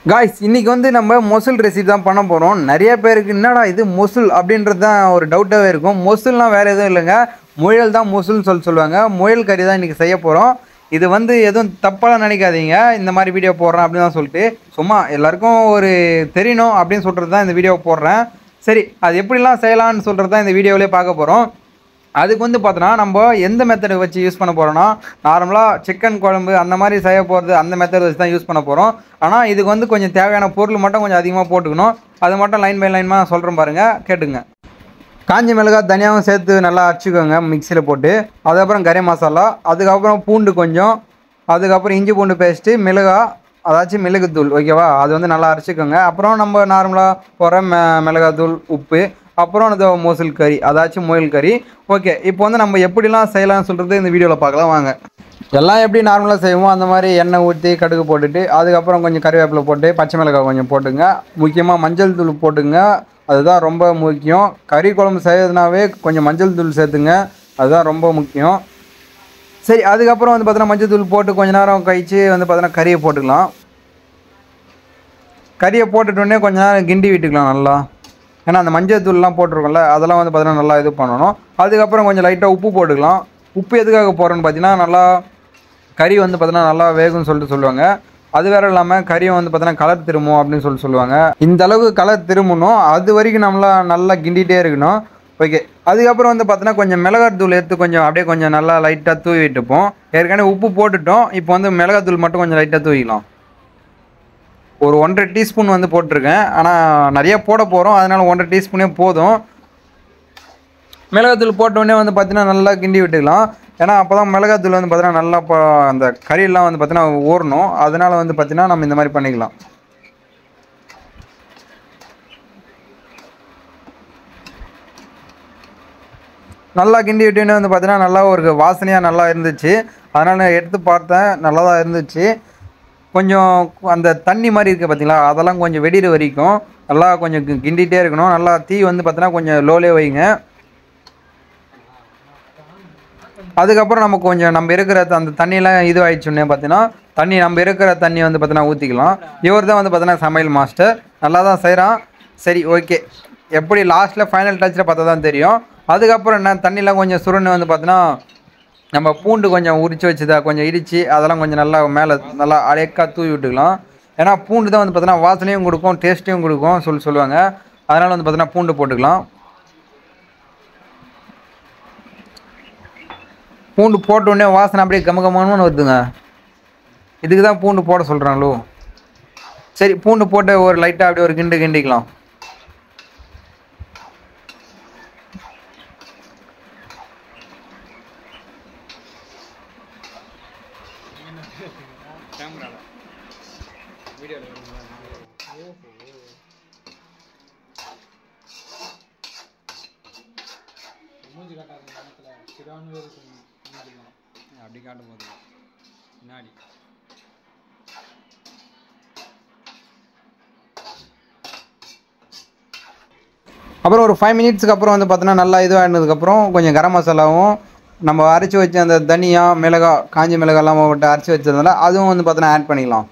guys இன்னைக்கு வந்து நம்ம மொசுல் ரெசிபி தான் பண்ண போகிறோம் நிறைய பேருக்கு என்னடா இது மொசுல் அப்படின்றது தான் ஒரு டவுட்டாகவே இருக்கும் மொசுல்னால் வேறு எதுவும் இல்லைங்க முயல் தான் மொசுல்னு சொல்லி சொல்லுவாங்க முயல் கறி தான் இன்றைக்கி செய்ய போகிறோம் இது வந்து எதுவும் தப்பாலாம் நினைக்காதீங்க இந்த மாதிரி வீடியோ போடுறேன் அப்படின்னு தான் சொல்லிட்டு சும்மா எல்லாருக்கும் ஒரு தெரியணும் அப்படின்னு சொல்கிறது தான் இந்த வீடியோ போடுறேன் சரி அது எப்படிலாம் செய்யலாம்னு சொல்கிறது தான் இந்த வீடியோவிலே பார்க்க போகிறோம் அதுக்கு வந்து பார்த்தோன்னா நம்ம எந்த மெத்தடை வச்சு யூஸ் பண்ண போகிறோன்னா நார்மலாக சிக்கன் குழம்பு அந்த மாதிரி செய்ய போகிறது அந்த மெத்தட் வச்சு தான் யூஸ் பண்ண போகிறோம் ஆனால் இதுக்கு வந்து கொஞ்சம் தேவையான பொருள் மட்டும் கொஞ்சம் அதிகமாக போட்டுக்கணும் அது மட்டும் லைன் பை லைனாக சொல்கிறேன் பாருங்கள் கேட்டுங்க காஞ்சி மிளகாய் தனியாகவும் சேர்த்து நல்லா அரைச்சிக்கோங்க மிக்சியில் போட்டு அதுக்கப்புறம் கரம் மசாலா அதுக்கப்புறம் பூண்டு கொஞ்சம் அதுக்கப்புறம் இஞ்சி பூண்டு பேஸ்ட்டு மிளகாய் அதாச்சும் மிளகுத்தூள் ஓகேவா அது வந்து நல்லா அரைச்சிக்கோங்க அப்புறம் நம்ம நார்மலாக போகிற மெ மிளகாத்தூள் உப்பு அப்புறம் இந்த மோசல் கறி அதாச்சும் முயல் கறி ஓகே இப்போ வந்து நம்ம எப்படிலாம் செய்யலாம்னு சொல்கிறது இந்த வீடியோவில் பார்க்கலாம் வாங்க எல்லாம் எப்படி நார்மலாக செய்வோமோ அந்த மாதிரி எண்ணெய் ஊற்றி கடுகு போட்டுட்டு அதுக்கப்புறம் கொஞ்சம் கறிவேப்பிலை போட்டு பச்சை மிளகாய் கொஞ்சம் போட்டுங்க முக்கியமாக மஞ்சள் தூள் போட்டுங்க அதுதான் ரொம்ப முக்கியம் கறி குழம்பு செய்யறதுனாவே கொஞ்சம் மஞ்சள் தூள் சேர்த்துங்க அதுதான் ரொம்ப முக்கியம் சரி அதுக்கப்புறம் வந்து பார்த்தீங்கன்னா மஞ்சள் தூள் போட்டு கொஞ்ச நேரம் கழிச்சு வந்து பார்த்தீங்கன்னா கறியை போட்டுக்கலாம் கறியை போட்டுட்டோடனே கொஞ்ச நேரம் கிண்டி விட்டுக்கலாம் நல்லா ஏன்னா அந்த மஞ்சள் தூள்லாம் போட்டிருக்கோம்ல அதெல்லாம் வந்து பார்த்தீங்கன்னா நல்லா இது பண்ணணும் அதுக்கப்புறம் கொஞ்சம் லைட்டாக உப்பு போட்டுக்கலாம் உப்பு எதுக்காக போடுறோன்னு பார்த்தீங்கன்னா நல்லா கறி வந்து பார்த்தீங்கன்னா நல்லா வேகும்னு சொல்லிட்டு சொல்லுவாங்க அது வேற இல்லாமல் கறியை வந்து பார்த்தீங்கன்னா கலர் திரும்பும் அப்படின்னு சொல்லி சொல்லுவாங்க இந்த அளவுக்கு கலர் திரும்பணும் அது வரைக்கும் நம்மளா நல்லா கிண்டிகிட்டே இருக்கணும் ஓகே அதுக்கப்புறம் வந்து பார்த்தீங்கன்னா கொஞ்சம் மிளகாத்தூள் எடுத்து கொஞ்சம் அப்படியே கொஞ்சம் நல்லா லைட்டாக தூவி விட்டுப்போம் ஏற்கனவே உப்பு போட்டுட்டோம் இப்போ வந்து மிளகாத்தூள் மட்டும் கொஞ்சம் லைட்டாக தூவிக்கலாம் ஒரு ஒன்றரை டீஸ்பூன் வந்து போட்டிருக்கேன் ஆனால் நிறைய போட போகிறோம் அதனால் ஒன்றரை டீஸ்பூனே போதும் மிளகாத்தூள் போட்ட உடனே வந்து பார்த்தீங்கன்னா நல்லா கிண்டி விட்டுக்கலாம் ஏன்னா அப்போ தான் மிளகாத்தூள் வந்து பார்த்தீங்கன்னா நல்லா இப்போ அந்த கறியெல்லாம் வந்து பார்த்தீங்கன்னா ஊறணும் அதனால் வந்து பார்த்தீங்கன்னா நம்ம இந்த மாதிரி பண்ணிக்கலாம் நல்லா கிண்டி விட்டுன்னு வந்து பார்த்தீங்கன்னா நல்லா ஒரு வாசனையாக நல்லா இருந்துச்சு அதனால் நான் எடுத்து பார்த்தேன் நல்லா தான் இருந்துச்சு கொஞ்சம் அந்த தண்ணி மாதிரி இருக்குது பார்த்தீங்களா அதெல்லாம் கொஞ்சம் வெடிற வரைக்கும் நல்லா கொஞ்சம் கி- கிண்டிகிட்டே இருக்கணும் நல்லா தீ வந்து பார்த்தீங்கன்னா கொஞ்சம் லோலே வைங்க அதுக்கப்புறம் நம்ம கொஞ்சம் நம்ம இருக்கிற த- அந்த தண்ணியெல்லாம் இது ஆயிடுச்சுன்னே பார்த்தீங்கன்னா தண்ணி நம்ம இருக்கிற தண்ணி வந்து பார்த்தீங்கன்னா ஊற்றிக்கலாம் இவர் தான் வந்து பார்த்தீங்கன்னா சமையல் மாஸ்டர் நல்லா தான் செய்கிறான் சரி ஓகே எப்படி லாஸ்ட்டில் ஃபைனல் டச்சில் பார்த்தா தான் தெரியும் அதுக்கப்புறம் என்ன தண்ணிலாம் கொஞ்சம் சுருன்னு வந்து பார்த்தீங்கன்னா நம்ம பூண்டு கொஞ்சம் உரிச்சு வச்சுதா கொஞ்சம் இடித்து அதெல்லாம் கொஞ்சம் நல்லா மேலே நல்லா அழைக்காக தூவி விட்டுக்கலாம் ஏன்னா பூண்டு தான் வந்து பார்த்தீங்கன்னா வாசனையும் கொடுக்கும் டேஸ்ட்டையும் கொடுக்கும் சொல்லி சொல்லுவாங்க அதனால் வந்து பார்த்தீங்கன்னா பூண்டு போட்டுக்கலாம் பூண்டு போட்ட உடனே வாசனை அப்படியே கம கமன்னு வருதுங்க இதுக்கு தான் பூண்டு போட சொல்கிறாங்களோ சரி பூண்டு போட்டு ஒரு லைட்டாக அப்படியே ஒரு கிண்டு கிண்டிக்கலாம் அப்படி காட்டும் போது பின்னாடி அப்புறம் ஒரு ஃபைவ் மினிட்ஸ்க்கு அப்புறம் வந்து பார்த்தோன்னா நல்லா இதுவாகினதுக்கப்புறம் கொஞ்சம் கரம் மசாலாவும் நம்ம அரைச்சி வச்ச அந்த தனியா மிளகாய் காஞ்சி மிளகாய்லாம் போட்டு அரைச்சி வச்சதுனால அதுவும் வந்து பார்த்தோன்னா ஆட் பண்ணிக்கலாம்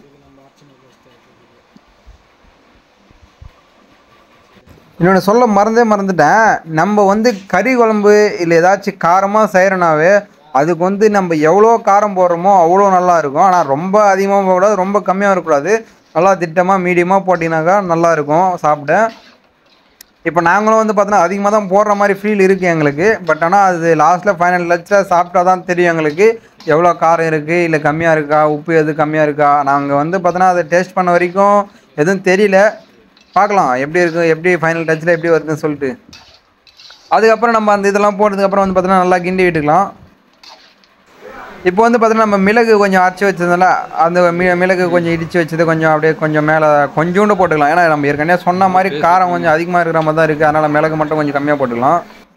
இன்னொன்று சொல்ல மறந்தே மறந்துட்டேன் நம்ம வந்து கறி குழம்பு இல்லை ஏதாச்சும் காரமாக செய்கிறனாவே அதுக்கு வந்து நம்ம எவ்வளோ காரம் போடுறோமோ அவ்வளோ நல்லா இருக்கும் ஆனால் ரொம்ப அதிகமாக போகக்கூடாது ரொம்ப கம்மியாக இருக்கக்கூடாது நல்லா திட்டமாக மீடியமாக போட்டிங்கனாக்கா நல்லா இருக்கும் சாப்பிட இப்போ நாங்களும் வந்து பார்த்தோன்னா அதிகமாக தான் போடுற மாதிரி ஃபீல் இருக்குது எங்களுக்கு பட் ஆனால் அது லாஸ்ட்டில் ஃபைனல் லட்சில் சாப்பிட்டா தான் தெரியும் எங்களுக்கு எவ்வளோ காரம் இருக்குது இல்லை கம்மியாக இருக்கா உப்பு எது கம்மியாக இருக்கா நாங்கள் வந்து பார்த்தோன்னா அதை டேஸ்ட் பண்ண வரைக்கும் எதுவும் தெரியல பார்க்கலாம் எப்படி இருக்குது எப்படி ஃபைனல் டச்சில் எப்படி வருதுன்னு சொல்லிட்டு அதுக்கப்புறம் நம்ம அந்த இதெல்லாம் போட்டதுக்கப்புறம் வந்து பார்த்தோன்னா நல்லா கிண்டி விட்டுக்கலாம் இப்போ வந்து பார்த்தீங்கன்னா நம்ம மிளகு கொஞ்சம் அரைச்சி வச்சதுனால அந்த மி மிளகு கொஞ்சம் இடித்து வச்சது கொஞ்சம் அப்படியே கொஞ்சம் மேலே கொஞ்சோண்டு போட்டுக்கலாம் ஏன்னா நம்ம ஏற்கனவே சொன்ன மாதிரி காரம் கொஞ்சம் அதிகமாக இருக்கிற மாதிரி தான் இருக்குது அதனால் மிளகு மட்டும் கொஞ்சம் கம்மியாக போட்டுக்கலாம்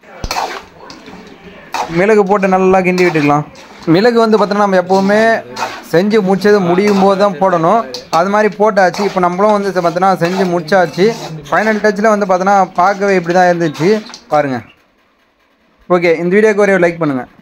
மிளகு போட்டு நல்லா கிண்டி விட்டுக்கலாம் மிளகு வந்து பார்த்தோன்னா நம்ம எப்போவுமே செஞ்சு முடிச்சது முடியும் போது தான் போடணும் அது மாதிரி போட்டாச்சு இப்போ நம்மளும் வந்து பார்த்தோன்னா செஞ்சு முடிச்சாச்சு ஃபைனல் டச்சில் வந்து பார்த்தோன்னா பார்க்கவே இப்படி தான் இருந்துச்சு பாருங்கள் ஓகே இந்த வீடியோக்கு ஒரே லைக் பண்ணுங்கள்